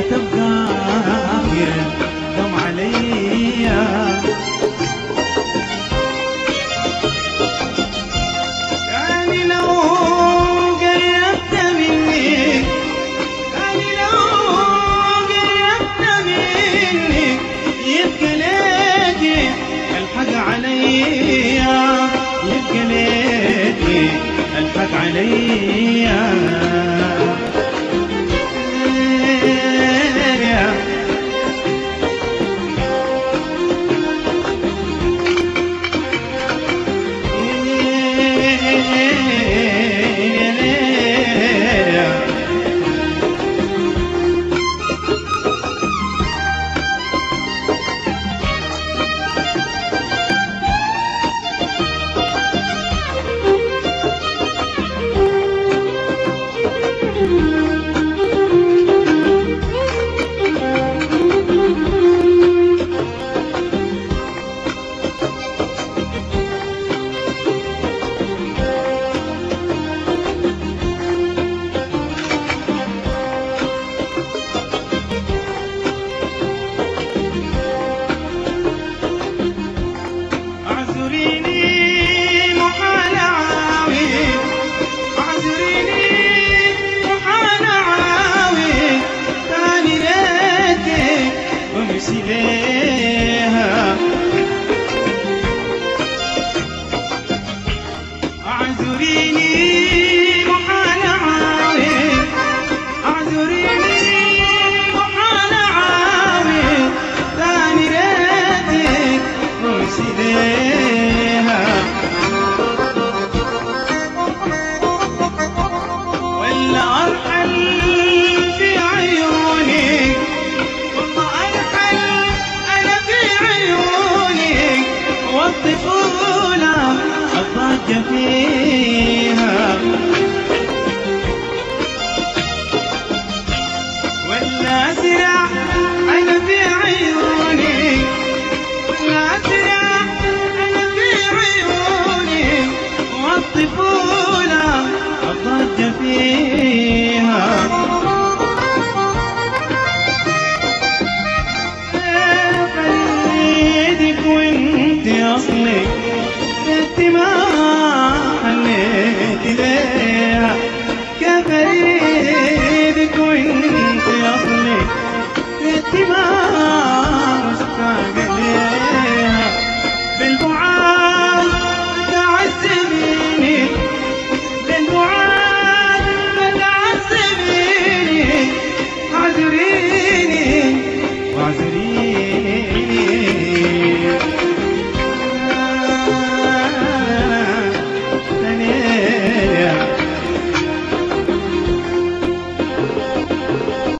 تبقى آخر دم عليا يعني لو قربت مني يعني لو قربت مني يبقى ليك الحق عليا يبقى ليك الحق عليا اعذريني محال عاوي اعذريني محال عاوي ثاني ليتك وامشي ليها اعذريني محال عاوي اعذريني محال عاوي ثاني ليتك وامشي ليها ولا ارحل في عيونك والله ارحل انا في عيونك والطفوله الضجه فيها ولا اسرع انا في عيونك ولا اسرع انا في عيونك والطفوله الضجه فيها